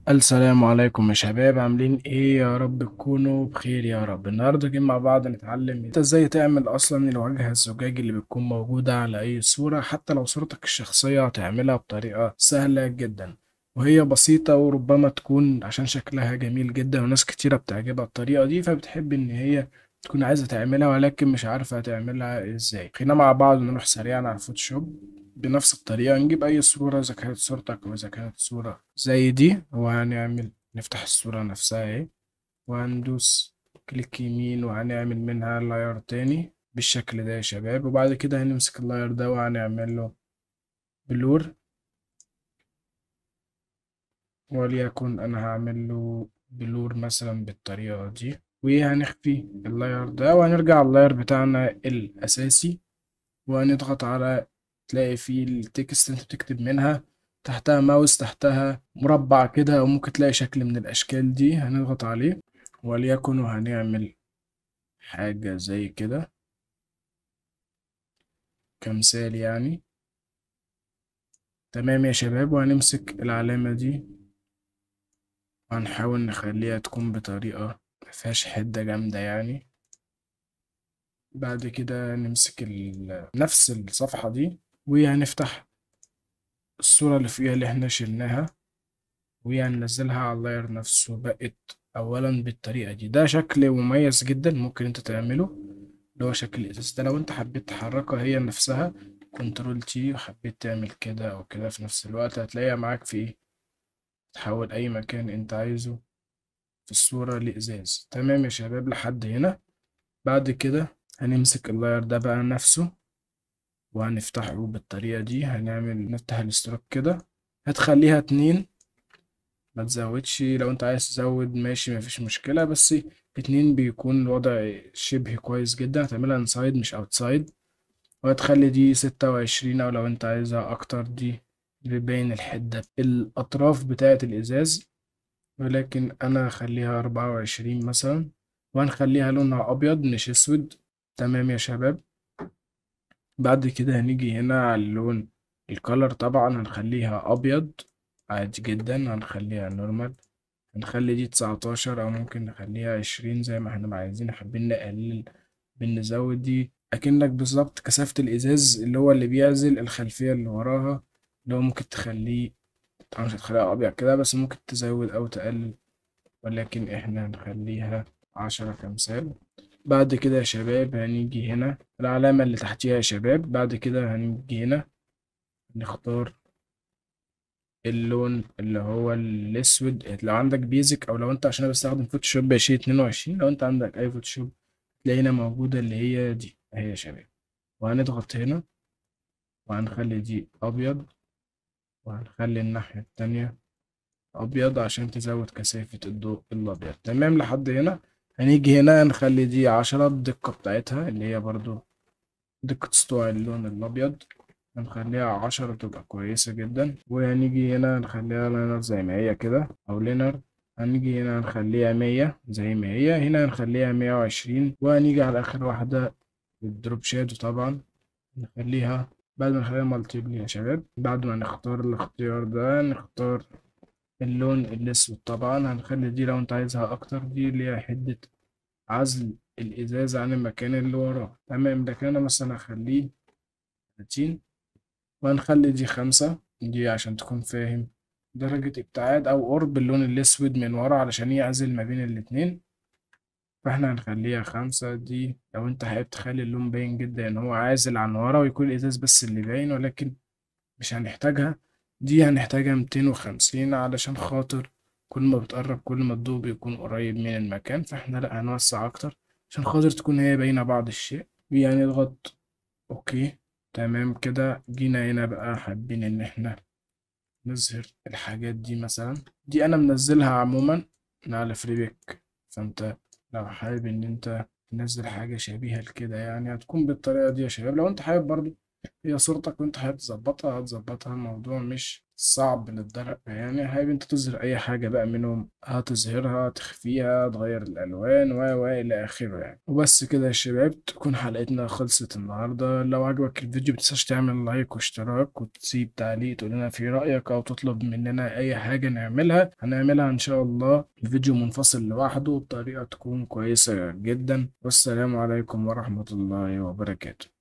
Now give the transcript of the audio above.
السلام عليكم يا شباب عاملين ايه يا رب تكونوا بخير يا رب النهارده جايين مع بعض نتعلم انت ازاي تعمل اصلا الواجهة الزجاجي اللي بتكون موجودة على اي صورة حتى لو صورتك الشخصية هتعملها بطريقة سهلة جدا وهي بسيطة وربما تكون عشان شكلها جميل جدا وناس كتيرة بتعجبها الطريقة دي فبتحب ان هي تكون عايزة تعملها ولكن مش عارفة هتعملها ازاي خلينا مع بعض نروح سريعا على الفوتوشوب بنفس الطريقة نجيب أي صورة إذا كانت صورتك أو إذا كانت صورة زي دي وهنعمل نفتح الصورة نفسها اهي وهندوس كليك يمين وهنعمل منها لاير تاني بالشكل ده يا شباب وبعد كده هنمسك اللاير ده وهنعمل له بلور وليكن أنا هعمل له بلور مثلا بالطريقة دي وهنخفي اللاير ده وهنرجع اللاير بتاعنا الأساسي وهنضغط على تلاقي فيه التكست انت بتكتب منها تحتها ماوس تحتها مربع كده او ممكن تلاقي شكل من الاشكال دي هنضغط عليه وليكن وهنعمل حاجة زي كده كمثال يعني تمام يا شباب وهنمسك العلامة دي وهنحاول نخليها تكون بطريقة مفيهاش حدة جامدة يعني بعد كده نمسك نفس الصفحة دي وهنفتح الصورة اللي فيها اللي احنا شلناها وهننزلها على اللاير نفسه بقت أولا بالطريقة دي ده شكل مميز جدا ممكن انت تعمله اللي هو شكل الإزاز ده لو انت حبيت تحركها هي نفسها كنترول تي وحبيت تعمل كده أو كده في نفس الوقت هتلاقيها معاك في ايه تحول أي مكان انت عايزه في الصورة لإزاز تمام يا شباب لحد هنا بعد كده هنمسك اللاير ده بقى نفسه وهنفتحه بالطريقة دي هنعمل نفتح الاشتراك كده هتخليها اتنين ما تزودش لو انت عايز تزود ماشي مفيش مشكلة بس اتنين بيكون الوضع شبه كويس جدا هتعملها انسايد مش اوتسايد وهتخلي دي ستة وعشرين او لو انت عايزها اكتر دي بيبين الحدة الاطراف بتاعة الازاز ولكن انا هخليها اربعة وعشرين مثلا وهنخليها لونها ابيض مش اسود تمام يا شباب بعد كده هنيجي هنا على اللون الكالر طبعا هنخليها ابيض عادي جدا هنخليها نورمال هنخلي دي تسعتاشر او ممكن نخليها عشرين زي ما احنا عايزين حابين نقلل بنزود دي اكنك بالظبط كثافة الازاز اللي هو اللي بيعزل الخلفية اللي وراها اللي هو ممكن تخليه طبعا مش هتخليها ابيض كده بس ممكن تزود او تقلل ولكن احنا هنخليها عشرة كمثال بعد كده يا شباب هنيجي هنا العلامة اللي تحتيها يا شباب بعد كده هنيجي هنا نختار اللون اللي هو الاسود لو عندك بيزك او لو انت عشان انا بستخدم فوتوشوب عشرين اتنين وعشرين لو انت عندك اي فوتوشوب تلاقي هنا موجودة اللي هي دي اهي يا شباب وهنضغط هنا وهنخلي دي ابيض وهنخلي الناحية التانية ابيض عشان تزود كثافة الضوء الابيض تمام لحد هنا هنيجي هنا نخلي دي عشرة الدقة بتاعتها اللي هي برضو دقة سطوع اللون الأبيض هنخليها عشرة تبقى كويسة جدا وهنيجي هنا نخليها لاينر زي ما هي كده أو لينر هنيجي هنا نخليها مية زي ما هي هنا هنخليها مية وعشرين وهنيجي على آخر واحدة الدروب شادو طبعا نخليها بعد ما نخليها مالتيبل يا شباب بعد ما نختار الاختيار ده نختار اللون الأسود طبعا هنخلي دي لو انت عايزها أكتر دي اللي هي حدة عزل الإزاز عن المكان اللي وراه تمام لكن أنا مثلا هخليه تلاتين وهنخلي دي خمسة دي عشان تكون فاهم درجة ابتعاد أو قرب اللون الأسود من ورا علشان يعزل ما بين الاتنين فاحنا هنخليها خمسة دي لو انت حابب تخلي اللون باين جدا ان هو عازل عن ورا ويكون الإزاز بس اللي باين ولكن مش هنحتاجها دي هنحتاجها ميتين وخمسين علشان خاطر كل ما بتقرب كل ما الضوء بيكون قريب من المكان فاحنا لأ هنوسع أكتر عشان خاطر تكون هي باينة بعض الشيء يعني نضغط أوكي تمام كده جينا هنا بقى حابين إن احنا نظهر الحاجات دي مثلا دي أنا منزلها عموما من على فريبيك فأنت لو حابب إن أنت تنزل حاجة شبيهة لكده يعني هتكون بالطريقة دي يا شباب لو أنت حابب برضو هي صورتك وأنت حابب تظبطها هتظبطها الموضوع مش صعب للدرجة يعني حابب انت تظهر اي حاجة بقى منهم هتظهرها تخفيها تغير الالوان و و الى اخره يعني وبس كده يا شباب تكون حلقتنا خلصت النهاردة لو عجبك الفيديو متنساش تعمل لايك واشتراك وتسيب تعليق تقول لنا في رأيك او تطلب مننا اي حاجة نعملها هنعملها ان شاء الله الفيديو منفصل لوحده بطريقة تكون كويسة جدا والسلام عليكم ورحمة الله وبركاته